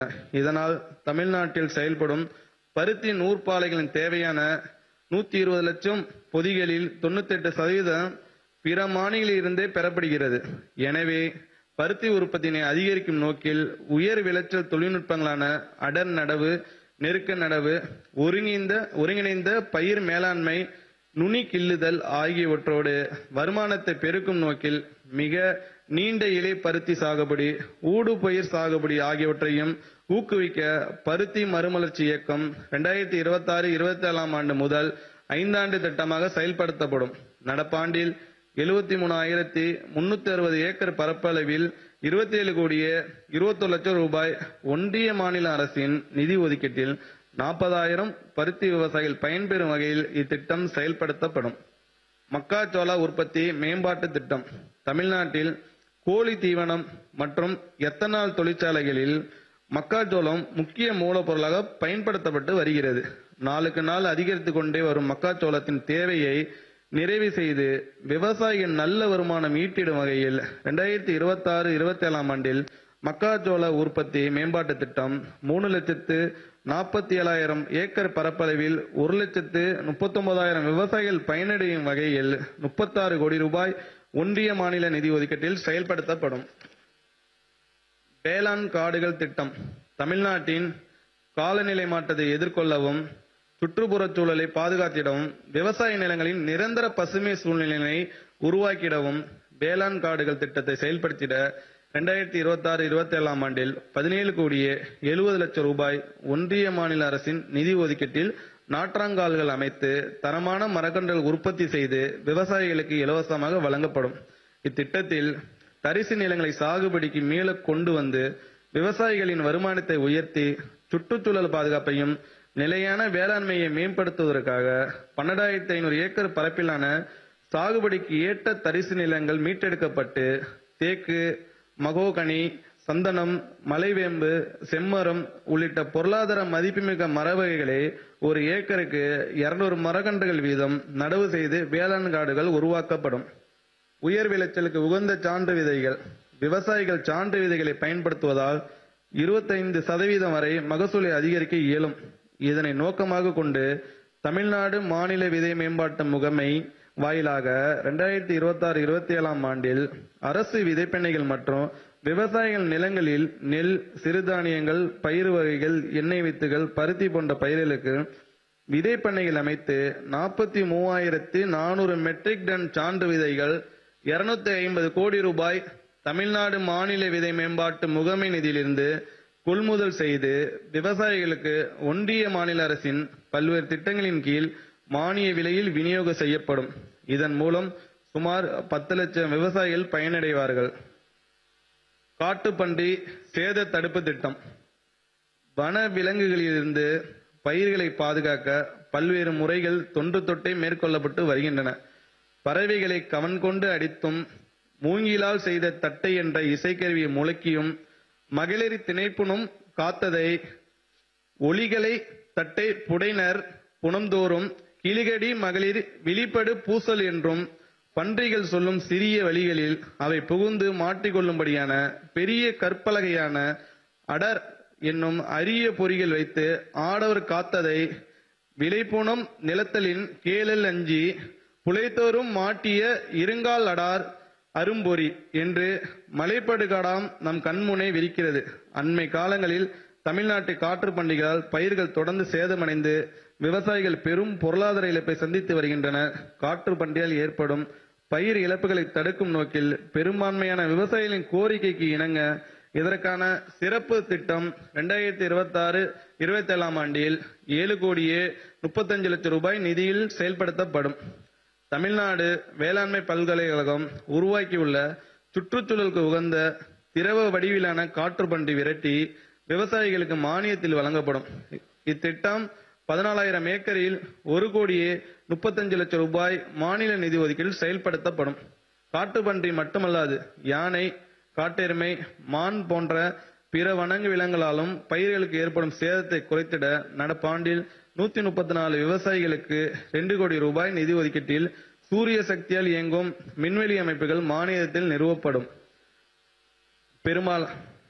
இதனால் தமிழ்நாட்டில் செயல்படும் பருத்தி நூற்பாலைகளின் தேவையான நூத்தி இருபது லட்சம் பொதிகளில் தொண்ணூத்தெட்டு சதவீதம் பிற மாநில இருந்தே பெறப்படுகிறது எனவே பருத்தி உற்பத்தியினை அதிகரிக்கும் நோக்கில் உயர் விளைச்சல் தொழில்நுட்பங்களான அடர் நடவு நெருக்க நடவு ஒருங்கிணைந்த ஒருங்கிணைந்த பயிர் மேலாண்மை நுனி கிள்ளுதல் ஆகியவற்றோடு வருமானத்தை பெருக்கும் நோக்கில் மிக நீண்ட இலை பருத்தி சாகுபடி ஊடு பயிர் சாகுபடி ஆகியவற்றையும் ஊக்குவிக்க பருத்தி மறுமலர்ச்சி இயக்கம் இரண்டாயிரத்தி இருபத்தி ஆறு இருபத்தி ஏழாம் ஆண்டு முதல் ஐந்தாண்டு திட்டமாக செயல்படுத்தப்படும் நடப்பாண்டில் எழுபத்தி மூணாயிரத்தி முன்னூத்தி அறுபது ஏக்கர் பரப்பளவில் இருபத்தி ஏழு கோடியே இருபத்தொரு லட்சம் ரூபாய் ஒன்றிய மாநில அரசின் நிதி ஒதுக்கீட்டில் நாற்பதாயிரம் பருத்தி விவசாயிகள் பயன்பெறும் வகையில் இத்திட்டம் செயல்படுத்தப்படும் மக்காச்சோள உற்பத்தி மேம்பாட்டு திட்டம் தமிழ்நாட்டில் கோழி தீவனம் மற்றும் எத்தனால் தொழிற்சாலைகளில் மக்காச்சோளம் முக்கிய மூலப்பொருளாக பயன்படுத்தப்பட்டு வருகிறது நாளுக்கு நாள் அதிகரித்து கொண்டே வரும் மக்காச்சோளத்தின் தேவையை நிறைவு செய்து விவசாயிகள் நல்ல வருமானம் ஈட்டிடும் வகையில் இரண்டாயிரத்தி இருபத்தி ஆறு இருபத்தி ஏழாம் ஆண்டில் மக்காச்சோள உற்பத்தி மேம்பாட்டு திட்டம் மூணு லட்சத்து நாற்பத்தி ஏழாயிரம் ஏக்கர் பரப்பளவில் ஒரு லட்சத்து முப்பத்தொன்பதாயிரம் விவசாயிகள் பயனடையும் வகையில் முப்பத்தாறு கோடி ரூபாய் ஒன்றிய மாநில நிதி ஒதுக்கீட்டில் செயல்படுத்தப்படும் வேளாண் காடுகள் திட்டம் தமிழ்நாட்டின் காலநிலை மாற்றத்தை எதிர்கொள்ளவும் சுற்றுப்புறச் சூழலை பாதுகாத்திடவும் விவசாய நிலங்களின் நிரந்தர பசுமை சூழ்நிலையை உருவாக்கிடவும் வேளாண் காடுகள் திட்டத்தை செயல்படுத்திட இரண்டாயிரத்தி இருபத்தி ஆறு இருபத்தி ஏழாம் ஆண்டில் பதினேழு கோடியே எழுபது லட்சம் ரூபாய் ஒன்றிய மாநில அரசின் நிதி ஒதுக்கீட்டில் நாற்றாங்கால்கள் அமைத்து தரமான மரக்கன்றுகள் உற்பத்தி செய்து விவசாயிகளுக்கு இலவசமாக வழங்கப்படும் இத்திட்டத்தில் தரிசு நிலங்களை சாகுபடிக்கு மீள கொண்டு வந்து விவசாயிகளின் வருமானத்தை உயர்த்தி சுற்றுச்சூழல் பாதுகாப்பையும் நிலையான வேளாண்மையை மேம்படுத்துவதற்காக பன்னெண்டாயிரத்தி ஐநூறு ஏக்கர் பரப்பிலான சாகுபடிக்கு ஏற்ற தரிசு நிலங்கள் மீட்டெடுக்கப்பட்டு தேக்கு மகோகனி சந்தனம் மலைவேம்பு செம்மரம் உள்ளிட்ட பொருளாதார மதிப்புமிக்க மர வகைகளை ஒரு ஏக்கருக்கு இருநூறு மரக்கன்றுகள் வீதம் நடவு செய்து வேளாண் காடுகள் உருவாக்கப்படும் உயர் விளைச்சலுக்கு உகந்த சான்று விதைகள் விவசாயிகள் சான்று விதைகளை பயன்படுத்துவதால் இருபத்தைந்து சதவீதம் வரை மகசூலை அதிகரிக்க இயலும் இதனை நோக்கமாக கொண்டு தமிழ்நாடு மாநில விதை மேம்பாட்டு முகமை வாயிலாக இரண்டாயிரத்தி இருபத்தி ஆறு இருபத்தி ஏழாம் ஆண்டில் அரசு விதைப்பெண்ணைகள் மற்றும் விவசாயிகள் நிலங்களில் நெல் சிறுதானியங்கள் பயிர் வகைகள் எண்ணெய் வித்துகள் பருத்தி போன்ற பயிர்களுக்கு விதைப்பண்ணைகள் அமைத்து நாற்பத்தி மூவாயிரத்தி நானூறு மெட்ரிக் டன் சான்று விதைகள் இருநூத்தி ஐம்பது கோடி ரூபாய் தமிழ்நாடு மாநில விதை மேம்பாட்டு முகமை நிதியிலிருந்து கொள்முதல் செய்து விவசாயிகளுக்கு ஒன்றிய மாநில அரசின் பல்வேறு திட்டங்களின் கீழ் மானிய விலையில் விநியோகம் செய்யப்படும் இதன் மூலம் சுமார் பத்து லட்சம் விவசாயிகள் பயனடைவார்கள் காட்டுப்பன்றி சேத தடுப்பு திட்டம் வன விலங்குகளிலிருந்து பயிர்களை பாதுகாக்க பல்வேறு முறைகள் தொன்று தொட்டே மேற்கொள்ளப்பட்டு வருகின்றன பறவைகளை கவன் கொண்டு அடித்தும் மூங்கிலால் செய்த தட்டை என்ற இசைக்கருவியை முழக்கியும் மகளிர் திணைப்புணும் காத்ததை ஒலிகளை தட்டை புடைனர் புனம்தோறும் கிளிகடி மகளிர் விழிப்படு பூசல் என்றும் பன்றிகள் சொல்லும் சிறிய வழிகளில் அவை புகுந்து மாட்டிக்கொள்ளும்படியான பெரிய கற்பலகையான அடர் என்னும் அரிய பொறிகள் வைத்து ஆடவர் காத்ததை விளைப்புணம் நிலத்தலின் கேளல் அஞ்சி புலைத்தோறும் மாட்டிய இருங்கால் அடார் அரும்பொறி என்று மலைப்படுகாடாம் நம் கண்முனை விரிக்கிறது அண்மை காலங்களில் தமிழ்நாட்டு காற்று பண்டிகையால் பயிர்கள் தொடர்ந்து சேதமடைந்து விவசாயிகள் பெரும் பொருளாதார இழப்பை சந்தித்து வருகின்றனர் காற்று பண்டிகையால் ஏற்படும் பயிர் இழப்புகளை தடுக்கும் நோக்கில் பெரும்பான்மையான விவசாயிகளின் கோரிக்கைக்கு இணங்க இதற்கான சிறப்பு திட்டம் இரண்டாயிரத்தி இருபத்தி ஆறு இருபத்தி ஏழாம் ஆண்டில் ஏழு கோடியே முப்பத்தஞ்சு லட்சம் ரூபாய் நிதியில் செயல்படுத்தப்படும் தமிழ்நாடு வேளாண்மை பல்கலைக்கழகம் உருவாக்கியுள்ள சுற்றுச்சூழலுக்கு உகந்த திரவ வடிவிலான காற்றுப்பன்றி விரட்டி விவசாயிகளுக்கு மானியத்தில் வழங்கப்படும் இத்திட்டம் பதினாலாயிரம் ஏக்கரில் ஒரு கோடியே முப்பத்தஞ்சு லட்சம் ரூபாய் மாநில நிதி ஒதுக்கீட்டில் செயல்படுத்தப்படும் காட்டுப்பன்றி மட்டுமல்லாது யானை காட்டெருமை மான் போன்ற பிற வனங்கு விலங்குகளாலும் பயிர்களுக்கு ஏற்படும் சேதத்தை குறைத்திட நடப்பாண்டில் நூத்தி முப்பத்தி நாலு விவசாயிகளுக்கு ரெண்டு கோடி ரூபாய் நிதி ஒதுக்கீட்டில் சூரிய சக்தியால் இயங்கும் மின்வெளி அமைப்புகள் மானியத்தில் நிறுவப்படும் பெருமாள்